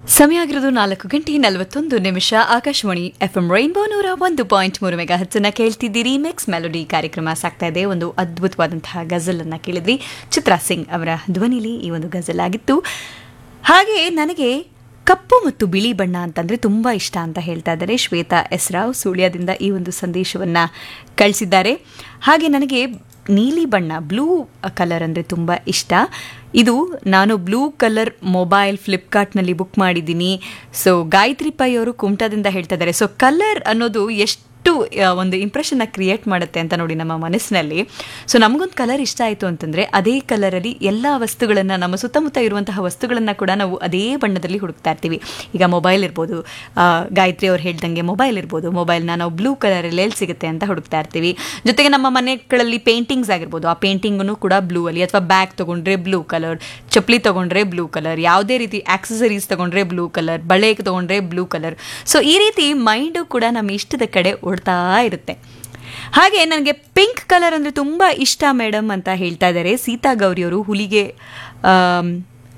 ಸಮಯ ಆಗಿರೋದು ನಾಲ್ಕು ಗಂಟೆ ನಲವತ್ತೊಂದು ನಿಮಿಷ ಆಕಾಶವಾಣಿ ಎಫ್ ಎಂ ರೈನ್ಬೋ ನೂರ ಒಂದು ಪಾಯಿಂಟ್ ಮೂರು ಮೆಗಾ ಹಚ್ಚನ್ನ ಕೇಳ್ತಿದ್ದೀರಿ ಮೆಕ್ಸ್ ಮೆಲೋಡಿ ಕಾರ್ಯಕ್ರಮ ಸಾಗ್ತಾ ಇದೆ ಒಂದು ಅದ್ಭುತವಾದಂತಹ ಗಜಲ್ ಅನ್ನ ಕೇಳಿದ್ವಿ ಚಿತ್ರಾ ಸಿಂಗ್ ಅವರ ಧ್ವನಿಲಿ ಈ ಒಂದು ಗಜಲ್ ಆಗಿತ್ತು ಹಾಗೆ ನನಗೆ ಕಪ್ಪು ಮತ್ತು ಬಿಳಿ ಬಣ್ಣ ಅಂತಂದ್ರೆ ತುಂಬಾ ಇಷ್ಟ ಅಂತ ಹೇಳ್ತಾ ಇದ್ದಾರೆ ಶ್ವೇತಾ ಎಸ್ ರಾವ್ ಸುಳ್ಯದಿಂದ ಈ ಒಂದು ಸಂದೇಶವನ್ನ ಕಳಿಸಿದ್ದಾರೆ ಹಾಗೆ ನನಗೆ ನೀಲಿ ಬಣ್ಣ ಬ್ಲೂ ಕಲರ್ ಅಂದರೆ ತುಂಬ ಇಷ್ಟ ಇದು ನಾನು ಬ್ಲೂ ಕಲರ್ ಮೊಬೈಲ್ ಫ್ಲಿಪ್ಕಾರ್ಟ್ನಲ್ಲಿ ಬುಕ್ ಮಾಡಿದ್ದೀನಿ ಸೊ ಗಾಯತ್ರಿ ಪೈ ಅವರು ಕುಮಟಾದಿಂದ ಹೇಳ್ತಾ ಇದ್ದಾರೆ ಸೊ ಕಲರ್ ಅನ್ನೋದು ಎಷ್ಟು ಆ, ಒಂದು ಇಂಪ್ರೆಷನ್ನ ಕ್ರಿಯೇಟ್ ಮಾಡುತ್ತೆ ಅಂತ ನೋಡಿ ನಮ್ಮ ಮನಸ್ಸಿನಲ್ಲಿ ಸೊ ನಮಗೊಂದು ಕಲರ್ ಇಷ್ಟ ಆಯಿತು ಅಂತಂದರೆ ಅದೇ ಕಲರಲ್ಲಿ ಎಲ್ಲ ವಸ್ತುಗಳನ್ನು ನಮ್ಮ ಸುತ್ತಮುತ್ತ ಇರುವಂತಹ ವಸ್ತುಗಳನ್ನು ಕೂಡ ನಾವು ಅದೇ ಬಣ್ಣದಲ್ಲಿ ಹುಡುಕ್ತಾ ಇರ್ತೀವಿ ಈಗ ಮೊಬೈಲ್ ಇರ್ಬೋದು ಆ, ಗಾಯತ್ರಿ ಅವ್ರು ಹೇಳ್ದಂಗೆ ಮೊಬೈಲ್ ಇರ್ಬೋದು ಮೊಬೈಲ್ನ ನಾವು ಬ್ಲೂ ಕಲರಲ್ಲಿ ಎಲ್ಲಿ ಸಿಗುತ್ತೆ ಅಂತ ಹುಡುಕ್ತಾ ಇರ್ತೀವಿ ಜೊತೆಗೆ ನಮ್ಮ ಮನೆಗಳಲ್ಲಿ ಪೇಂಟಿಂಗ್ಸ್ ಆಗಿರ್ಬೋದು ಆ ಪೇಂಟಿಂಗನ್ನು ಕೂಡ ಬ್ಲೂ ಅಲ್ಲಿ ಅಥವಾ ಬ್ಯಾಗ್ ತೊಗೊಂಡ್ರೆ ಬ್ಲೂ ಕಲರ್ ಚಪ್ಪಲಿ ತೊಗೊಂಡ್ರೆ ಬ್ಲೂ ಕಲರ್ ಯಾವುದೇ ರೀತಿ ಆಕ್ಸಸರೀಸ್ ತೊಗೊಂಡ್ರೆ ಬ್ಲೂ ಕಲರ್ ಬಳೆ ತೊಗೊಂಡ್ರೆ ಬ್ಲೂ ಕಲರ್ ಸೊ ಈ ರೀತಿ ಮೈಂಡು ಕೂಡ ನಮ್ಮ ಇಷ್ಟದ ಕಡೆ ಓಡ್ತಾ ಇರುತ್ತೆ ಹಾಗೆ ನನಗೆ ಪಿಂಕ್ ಕಲರ್ ಅಂದರೆ ತುಂಬ ಇಷ್ಟ ಮೇಡಮ್ ಅಂತ ಹೇಳ್ತಾ ಇದ್ದಾರೆ ಸೀತಾ ಗೌರಿಯವರು ಹುಲಿಗೆ ಆಮ್,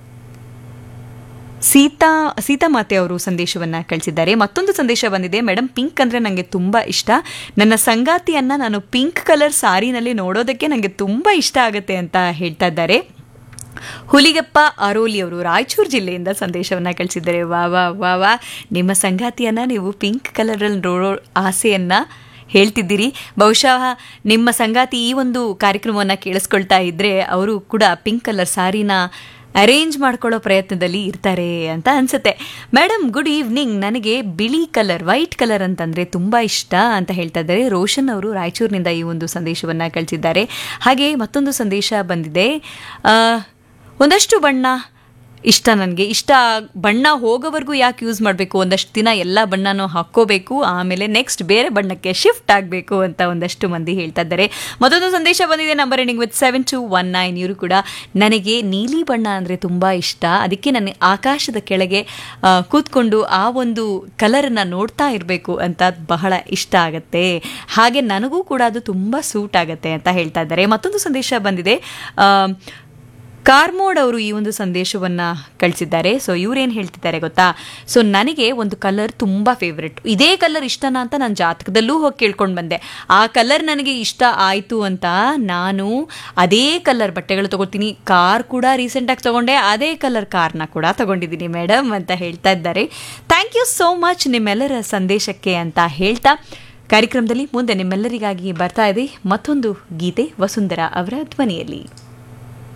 ಸೀತಾ ಸೀತಾಮಾತೆ ಅವರು ಸಂದೇಶವನ್ನ ಕಳಿಸಿದ್ದಾರೆ ಮತ್ತೊಂದು ಸಂದೇಶ ಬಂದಿದೆ ಮೇಡಮ್ ಪಿಂಕ್ ಅಂದ್ರೆ ನನಗೆ ತುಂಬಾ ಇಷ್ಟ ನನ್ನ ಸಂಗಾತಿಯನ್ನ ನಾನು ಪಿಂಕ್ ಕಲರ್ ಸಾರಿನಲ್ಲಿ ನೋಡೋದಕ್ಕೆ ನನಗೆ ತುಂಬಾ ಇಷ್ಟ ಆಗುತ್ತೆ ಅಂತ ಹೇಳ್ತಾ ಇದ್ದಾರೆ ಹುಲಿಗಪ್ಪ ಅರೋಲಿ ಅವರು ರಾಯಚೂರು ಜಿಲ್ಲೆಯಿಂದ ಸಂದೇಶವನ್ನ ಕಳಿಸಿದ್ದಾರೆ ವಾ ವಾ ವಾ ವಾ ನಿಮ್ಮ ಸಂಗಾತಿಯನ್ನ ನೀವು ಪಿಂಕ್ ಕಲರಲ್ಲಿ ನೋಡೋ ಆಸೆಯನ್ನ ಹೇಳ್ತಿದ್ದೀರಿ ಬಹುಶಃ ನಿಮ್ಮ ಸಂಗಾತಿ ಈ ಒಂದು ಕಾರ್ಯಕ್ರಮವನ್ನು ಕೇಳಿಸ್ಕೊಳ್ತಾ ಇದ್ರೆ ಅವರು ಕೂಡ ಪಿಂಕ್ ಕಲರ್ ಸಾರಿನ ಅರೇಂಜ್ ಮಾಡ್ಕೊಳ್ಳೋ ಪ್ರಯತ್ನದಲ್ಲಿ ಇರ್ತಾರೆ ಅಂತ ಅನ್ಸುತ್ತೆ ಮೇಡಮ್ ಗುಡ್ ಈವ್ನಿಂಗ್ ನನಗೆ ಬಿಳಿ ಕಲರ್ ವೈಟ್ ಕಲರ್ ಅಂತಂದ್ರೆ ತುಂಬಾ ಇಷ್ಟ ಅಂತ ಹೇಳ್ತಾ ಇದ್ದಾರೆ ರೋಷನ್ ಅವರು ರಾಯಚೂರಿನಿಂದ ಈ ಒಂದು ಸಂದೇಶವನ್ನ ಕಳಿಸಿದ್ದಾರೆ ಹಾಗೆ ಮತ್ತೊಂದು ಸಂದೇಶ ಬಂದಿದೆ ಆ, ಒಂದಷ್ಟು ಬಣ್ಣ ಇಷ್ಟ ನನಗೆ ಇಷ್ಟ ಬಣ್ಣ ಹೋಗೋವರೆಗೂ ಯಾಕೆ ಯೂಸ್ ಮಾಡಬೇಕು ಒಂದಷ್ಟು ದಿನ ಎಲ್ಲ ಬಣ್ಣನೂ ಹಾಕ್ಕೋಬೇಕು ಆಮೇಲೆ ನೆಕ್ಸ್ಟ್ ಬೇರೆ ಬಣ್ಣಕ್ಕೆ ಶಿಫ್ಟ್ ಆಗಬೇಕು ಅಂತ ಒಂದಷ್ಟು ಮಂದಿ ಹೇಳ್ತಾ ಇದ್ದಾರೆ ಮತ್ತೊಂದು ಸಂದೇಶ ಬಂದಿದೆ number ending with seven two one nine ಇವರು ಕೂಡ ನನಗೆ ನೀಲಿ ಬಣ್ಣ ಅಂದರೆ ತುಂಬ ಇಷ್ಟ ಅದಕ್ಕೆ ನನಗೆ ಆಕಾಶದ ಕೆಳಗೆ ಆ, ಕೂತ್ಕೊಂಡು ಆ ಒಂದು ಕಲರನ್ನು ನೋಡ್ತಾ ಇರಬೇಕು ಅಂತ ಬಹಳ ಇಷ್ಟ ಆಗುತ್ತೆ ಹಾಗೆ ನನಗೂ ಕೂಡ ಅದು ತುಂಬ ಸೂಟ್ ಆಗುತ್ತೆ ಅಂತ ಹೇಳ್ತಾ ಇದ್ದಾರೆ ಮತ್ತೊಂದು ಸಂದೇಶ ಬಂದಿದೆ ಆ, ಕಾರ್ಮೋಡ್ ಅವರು ಈ ಒಂದು ಸಂದೇಶವನ್ನ ಕಳಿಸಿದ್ದಾರೆ ಸೊ ಇವ್ರೇನು ಹೇಳ್ತಿದ್ದಾರೆ ಗೊತ್ತಾ ಸೊ ನನಗೆ ಒಂದು ಕಲರ್ ತುಂಬಾ ಫೇವ್ರೆಟ್ ಇದೇ ಕಲರ್ ಇಷ್ಟನಾ ಅಂತ ನಾನು ಜಾತಕದಲ್ಲೂ ಹೋಗಿ ಕೇಳ್ಕೊಂಡು ಬಂದೆ ಆ ಕಲರ್ ನನಗೆ ಇಷ್ಟ ಆಯಿತು ಅಂತ ನಾನು ಅದೇ ಕಲರ್ ಬಟ್ಟೆಗಳು ತಗೋತೀನಿ ಕಾರ್ ಕೂಡ ರೀಸೆಂಟಾಗಿ ತಗೊಂಡೆ ಅದೇ ಕಲರ್ ಕಾರ್ನ ಕೂಡ ತಗೊಂಡಿದ್ದೀನಿ ಮೇಡಮ್ ಅಂತ ಹೇಳ್ತಾ ಇದ್ದಾರೆ ಥ್ಯಾಂಕ್ ಯು ಸೋ ಮಚ್ ನಿಮ್ಮೆಲ್ಲರ ಸಂದೇಶಕ್ಕೆ ಅಂತ ಹೇಳ್ತಾ ಕಾರ್ಯಕ್ರಮದಲ್ಲಿ ಮುಂದೆ ನಿಮ್ಮೆಲ್ಲರಿಗಾಗಿ ಬರ್ತಾ ಇದೆ ಮತ್ತೊಂದು ಗೀತೆ ವಸುಂಧರಾ ಅವರ ಧ್ವನಿಯಲ್ಲಿ